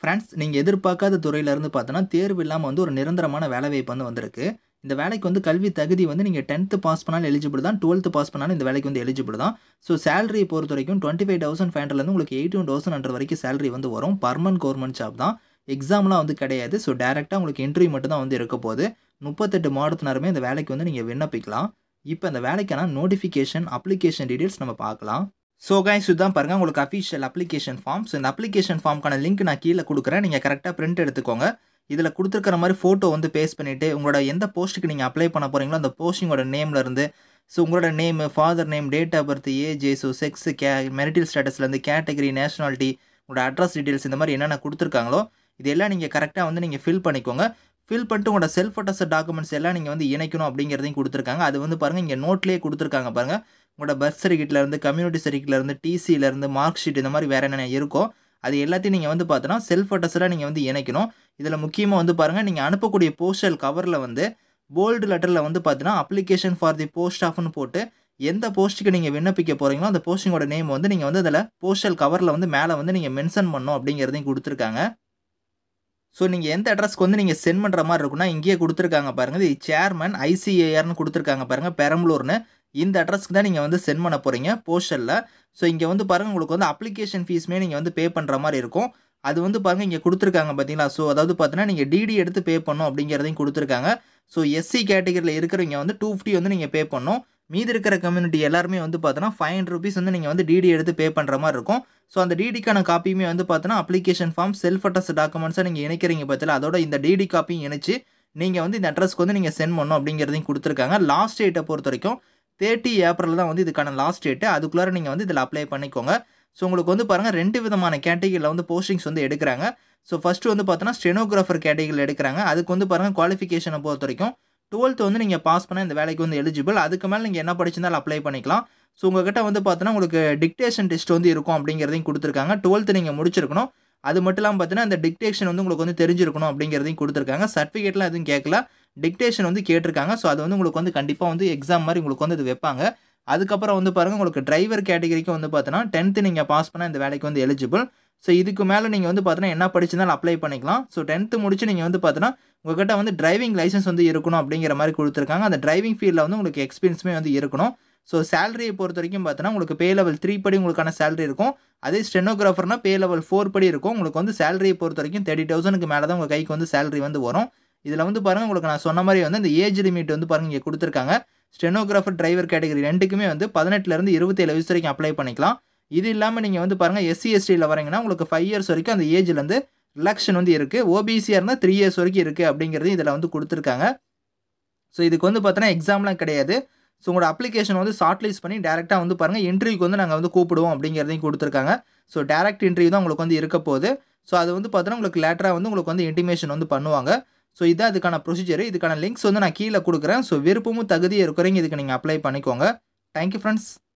friends நீங்கள் எதிர்பார்க்காத துறையிலேருந்து பார்த்தோன்னா தேர்வு இல்லாமல் வந்து ஒரு நிரந்தரமான வேலைவாய்ப்பு வந்து வந்திருக்கு இந்த வேலைக்கு வந்து கல்வி தகுதி வந்து நீங்கள் டென்த்து பாஸ் பண்ணாலும் எலிஜிபிள் தான் டுவெல்த்து பாஸ் பண்ணாலும் இந்த வேலைக்கு வந்து எலிஜிபிள் தான் ஸோ சேலரியை பொறுத்த வரைக்கும் டுவெண்ட்டி ஃபைவ் தௌசண்ட் ஃபைவ் ஹண்ட்ரட்லேருந்து உங்களுக்கு எயிட்டீன் தௌசண்ட் ஹண்ட்ரட் வரைக்கும் சேலரி வந்து வரும் பர்மனன்ட் கவர்மெண்ட் ஜாப் தான் எக்ஸாம்லாம் வந்து கிடையாது ஸோ டேரெக்டாக உங்களுக்கு இன்டர்வியூ மட்டும் தான் வந்து இருக்க போகுது முப்பத்தெட்டு மாவட்டத்தினருமே இந்த வேலைக்கு வந்து நீங்கள் விண்ணப்பிக்கலாம் இப்போ இந்த வேலைக்கான நோட்டிஃபிகேஷன் அப்ளிகேஷன் டீடைல்ஸ் நம்ம பார்க்கலாம் ஸோ கைஸ் இதுதான் பாருங்கள் உங்களுக்கு அஃபிஷியல் அப்ளிகேஷன் ஃபார்ம் ஸோ இந்த அப்ளிகேஷன் ஃபார்ம்க்கான லிங்க் நான் கீழே கொடுக்குறேன் நீங்கள் கரெக்டாக பிரிண்ட் எடுத்துக்கோங்க இதில் கொடுத்துருக்கிற மாதிரி ஃபோட்டோ வந்து பேஸ்ட் பண்ணிவிட்டு உங்களோட எந்த போஸ்ட்டுக்கு நீங்கள் அப்ளை பண்ண போகிறீங்களோ அந்த போஸ்டிங்கோட நேமில் இருந்து ஸோ உங்களோட name father name date of birth age so sex கே மெரிட்டல் ஸ்டேட்டஸ்லேருந்து கேட்டகரி நேஷனாலிட்டி உங்களோட அட்ரஸ் டீட்டெயில்ஸ் இந்த மாதிரி என்னென்ன கொடுத்துருக்காங்களோ இதெல்லாம் நீங்கள் கரெக்டாக வந்து நீங்கள் ஃபில் பண்ணிக்கோங்க ஃபில் பண்ணிட்டு உங்களோட செல்ஃப் அட்டஸ்ட் டாக்குமெண்ட்ஸ் எல்லாம் நீங்கள் வந்து இணைக்கணும் அப்படிங்கிறதையும் கொடுத்துருக்காங்க அது வந்து பாருங்கள் இங்கே நோட்லேயே கொடுத்துருக்காங்க பாருங்கள் உங்களோட பர்த் சர்டிஃபிகேட்லேருந்து கம்யூனிட்டி சர்டிஃபிகேட்லேருந்து டிசியிலேருந்து மார்க் ஷீட் இந்த மாதிரி வேறு என்னென்ன இருக்கோ அது எல்லாத்தையும் நீங்கள் வந்து பார்த்தோன்னா செல்ஃப் அட்டஸ்டாக நீங்கள் வந்து இணைக்கணும் இதில் முக்கியமாக வந்து பாருங்கள் நீங்கள் அனுப்பக்கூடிய போஸ்டல் கவரில் வந்து போல்டு லெட்டரில் வந்து பார்த்தீங்கன்னா அப்ளிகேஷன் ஃபார் தி போஸ்ட் ஆஃப்னு போட்டு எந்த போஸ்ட்டுக்கு நீங்கள் விண்ணப்பிக்க போகிறீங்களோ அந்த போஸ்டிங்கோட நேம் வந்து நீங்கள் வந்து அதில் போஸ்டல் கவரில் வந்து மேலே வந்து நீங்கள் மென்ஷன் பண்ணணும் அப்படிங்கிறதையும் கொடுத்துருக்காங்க ஸோ நீங்கள் எந்த அட்ரஸ்க்கு வந்து நீங்கள் சென்ட் பண்ணுற மாதிரி இருக்குன்னா இங்கேயே கொடுத்துருக்காங்க பாருங்கள் இது சேர்மன் ஐசிஏஆர்னு கொடுத்துருக்காங்க பாருங்கள் பெரம்பலூர்னு இந்த அட்ரஸ்க்கு தான் நீங்கள் வந்து சென்ட் பண்ண போகிறீங்க போஸ்டலில் ஸோ இங்கே வந்து பாருங்கள் உங்களுக்கு வந்து அப்ளிகேஷன் ஃபீஸுமே நீங்கள் வந்து பே பண்ணுற மாதிரி இருக்கும் அது வந்து பாருங்கள் இங்கே கொடுத்துருக்காங்க பார்த்தீங்களா ஸோ அதாவது பார்த்தீங்கன்னா நீங்கள் டிடி எடுத்து பே பண்ணணும் அப்படிங்கிறதையும் கொடுத்துருக்காங்க ஸோ எஸ்சி கேட்டகரியில் இருக்கிறவங்க வந்து டூ ஃபிஃப்டி வந்து நீங்கள் பே பண்ணணும் மீதி இருக்கிற கம்யூனிட்டி எல்லாருமே வந்து பார்த்தோன்னா ஃபைவ் ஹண்ட்ரட் ருபீஸ் வந்து நீங்கள் வந்து டிடி எடுத்து பே பண்ணுற மாதிரி இருக்கும் ஸோ அந்த டிடிக்கான காப்பியுமே வந்து பார்த்தோன்னா அப்ளிகேஷன் ஃபார்ம் செல்ஃப் அட்ரஸ் டாக்குமெண்ட்ஸை நீங்கள் இணைக்கிறீங்க பார்த்தீங்களா அதோட இந்த டிடி காப்பியும் இணைச்சு நீங்கள் வந்து இந்த அட்ரஸ்க்கு வந்து நீங்கள் சென்ட் பண்ணணும் அப்படிங்கிறதையும் கொடுத்துருக்காங்க லாஸ்ட் டேட்டை பொறுத்த வரைக்கும் தேர்ட்டி ஏப்ரல் தான் வந்து இதுக்கான லாஸ்ட் டேட்டு அதுக்குள்ளார நீங்கள் வந்து இதில் அப்ளை பண்ணிக்கோங்க ஸோ உங்களுக்கு வந்து பாருங்கள் ரெண்டு விதமான கேட்டகரியில் வந்து போஸ்டிங்ஸ் வந்து எடுக்கிறாங்க ஸோ ஃபஸ்ட்டு வந்து பார்த்தோன்னா ஸ்டெனோகிராஃபர் கேட்டகரியில் எடுக்கிறாங்க அதுக்கு வந்து பாருங்கள் குவாலிஃபிகேஷனை பொறுத்த வரைக்கும் டுவெல்த் வந்து நீங்கள் பாஸ் பண்ண இந்த வேலைக்கு வந்து எலிஜிபிள் அதுக்கு மேலே நீங்கள் என்ன படிச்சிருந்தாலும் அப்ளை பண்ணிக்கலாம் ஸோ உங்ககிட்ட வந்து பார்த்தோன்னா உங்களுக்கு டிக்டேஷன் டெஸ்ட் வந்து இருக்கும் அப்படிங்கிறதையும் கொடுத்துருக்காங்க டுவெல்த்து நீங்கள் முடிச்சிருக்கணும் அது மட்டும் இல்லாமல் பார்த்தீங்கன்னா இந்த டிக்டேஷன் வந்து உங்களுக்கு வந்து தெரிஞ்சிருக்கணும் அப்படிங்கிறதையும் கொடுத்துருக்காங்க சர்டிஃபிகேட்லாம் எதுவும் கேட்கல டிக்டேஷன் வந்து கேட்டிருக்காங்க ஸோ அது வந்து உங்களுக்கு வந்து கண்டிப்பாக வந்து எக்ஸாம் மாதிரி உங்களுக்கு வந்து இது வைப்பாங்க அதுக்கப்புறம் வந்து பாருங்கள் உங்களுக்கு டிரைவர் கேட்டகரிக்கு வந்து பார்த்தோன்னா டென்த்து நீங்கள் பாஸ் பண்ணால் இந்த வேலைக்கு வந்து எலிஜிபிள் ஸோ இதுக்கு மேலே நீங்கள் வந்து பார்த்தீங்கன்னா என்ன படிச்சிருந்தாலும் அப்ளை பண்ணிக்கலாம் ஸோ டென்த்து முடிச்சு நீங்கள் வந்து பார்த்தீங்கன்னா உங்கள்கிட்ட வந்து டிரைவிங் லைசன்ஸ் வந்து இருக்கணும் அப்படிங்கிற மாதிரி கொடுத்துருக்காங்க அந்த டிரைவிங் ஃபீல்டில் வந்து உங்களுக்கு எக்ஸ்பீரியன்ஸுமே வந்து இருக்கணும் ஸோ சேலரியை பொறுத்த வரைக்கும் பார்த்தோன்னா உங்களுக்கு பே லெவல் த்ரீ படி உங்களுக்கான சேலரி இருக்கும் அதே ஸ்டெனோகிராஃபர்னா பே லெவல் ஃபோர் படி இருக்கும் உங்களுக்கு வந்து சேலரியை பொறுத்த வரைக்கும் தேர்ட்டி தௌசண்ட்க்கு மேலே தான் உங்கள் கைக்கு வந்து சேலரி வந்து வரும் இதில் வந்து பாருங்கள் உங்களுக்கு நான் சொன்ன மாதிரி வந்து இந்த ஏஜ் லிமிட் வந்து பாருங்கள் இங்கே கொடுத்துருக்காங்க ஸ்டெனோகிராஃபர் டிரைவர் கேட்டகரி ரெண்டுக்குமே வந்து பதினெட்டுலேருந்து இருபத்தேழு வயசு வரைக்கும் அப்ளை பண்ணிக்கலாம் இது இல்லாமல் நீங்கள் வந்து பாருங்கள் எஸ்சி எஸ்டியில் வரீங்கன்னா உங்களுக்கு ஃபைவ் இயர்ஸ் வரைக்கும் அந்த ஏஜ்லேருந்து ரிலாக்ஷன் வந்து இருக்குது ஓபிசியாக இருந்தால் த்ரீ இயர்ஸ் வரைக்கும் இருக்குது அப்படிங்கிறது இதில் வந்து கொடுத்துருக்காங்க ஸோ இதுக்கு வந்து பார்த்தோன்னா எக்ஸாம்லாம் கிடையாது ஸோ உங்களோட அப்ளிகேஷன் வந்து ஷார்ட் லிஸ்ட் பண்ணி டேரெக்டாக வந்து பாருங்கள் இன்டர்வியூக்கு வந்து நாங்கள் வந்து கூப்பிடுவோம் அப்படிங்கிறதையும் கொடுத்துருக்காங்க ஸோ டேரக்ட் இன்டர்வியூ தான் உங்களுக்கு வந்து இருக்க போகுது ஸோ அது வந்து பார்த்தோன்னா உங்களுக்கு லேட்டராக வந்து உங்களுக்கு வந்து இன்டிமேஷன் வந்து பண்ணுவாங்க ஸோ இதான் இதுக்கான ப்ரொசீஜர் இதுக்கான லிங்க்ஸ் வந்து நான் கீழே கொடுக்குறேன் ஸோ விருப்பமும் தகுதியும் இருக்கிறவங்க இதுக்கு நீங்கள் அப்ளை பண்ணிக்கோங்க தேங்க்யூ ஃப்ரெண்ட்ஸ்